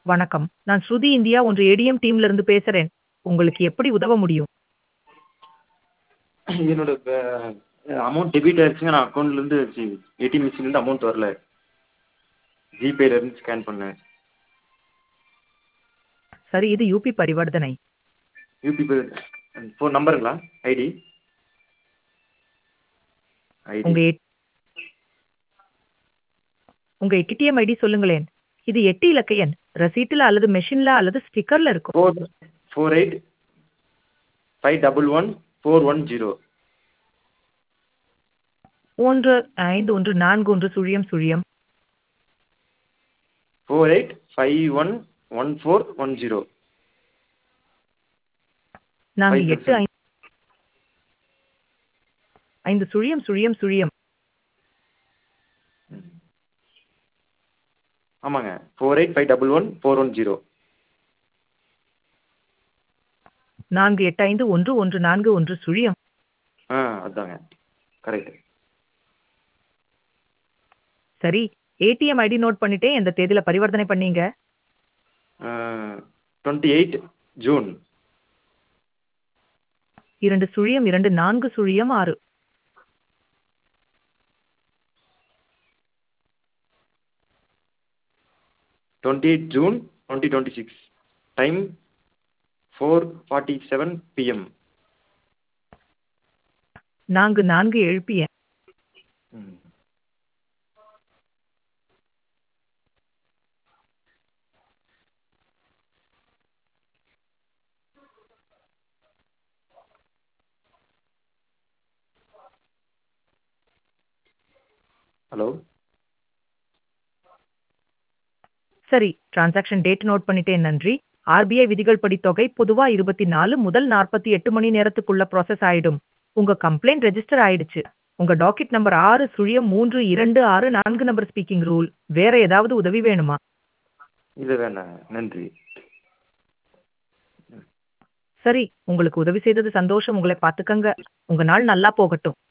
வணக்கம் நான் ஸ்ருதி இந்தியா ஒன்று ஏடிஎம் டீம்ல இருந்து பேசுறேன் உங்களுக்கு எப்படி உதவ முடியும் என்னோட அமௌண்ட் டெபிட் ஆயிடுச்சுங்க நான் அக்கௌண்ட்லேருந்து ஏடிஎம் மிஷின்லேருந்து அமௌண்ட் வரல ஜிபேலேருந்து ஸ்கேன் பண்ணேன் சரி இது யூபி பரிவர்த்தனை யூபி ஃபோன் நம்பருங்களா ஐடி உங்க ஐடி ஏ- உங்க ஏடிஎம் ஐடி சொல்லுங்களேன் இது எட்டு இலக்க எண் ரசீட்டுல அல்லது மெஷின்ல அல்லது ஸ்டிக்கர்ல இருக்கும் four four eight five double one four one zero ஒன்று ஐந்து ஒன்று நான்கு ஒன்று சுழியம் சுழியம் four eight five one one four one zero நான்கு Five எட்டு ஐந்து ஐந்து சுழியம் சுழியம் சுழியம் ஆமாங்க four eight five double one four one zero நான்கு எட்டு ஐந்து ஒன்று ஒன்று நான்கு ஒன்று சுழியம் ஆ அதாங்க கரெக்ட் சரி ஏடிஎம் ஐடி நோட் பண்ணிட்டேன் எந்த தேதியில பரிவர்த்தனை பண்ணீங்க டுவெண்ட்டி எயிட் ஜூன் இரண்டு சுழியம் இரண்டு நான்கு சுழியம் ஆறு twenty eight June twenty twenty six time four forty seven P M நான்கு நான்கு எழுப்பிய ஹலோ சரி டிரான்சாக்ஷன் டேட் நோட் பண்ணிட்டேன் நன்றி ஆர்பிஐ விதிகள் படி தொகை பொதுவா இருபத்தி நாலு முதல் நாற்பத்தி எட்டு மணி நேரத்துக்குள்ள ப்ராசஸ் ஆயிடும் உங்க கம்ப்ளைண்ட் ரெஜிஸ்டர் ஆயிடுச்சு உங்க டாக்கெட் நம்பர் ஆறு சுழியம் மூன்று இரண்டு ஆறு நான்கு நம்பர் ஸ்பீக்கிங் ரூல் வேற ஏதாவது உதவி வேணுமா இல்லை வேண்டாம் நன்றி சரி உங்களுக்கு உதவி செய்தது சந்தோஷம் உங்களை பார்த்துக்கங்க உங்க நாள் நல்லா போகட்டும்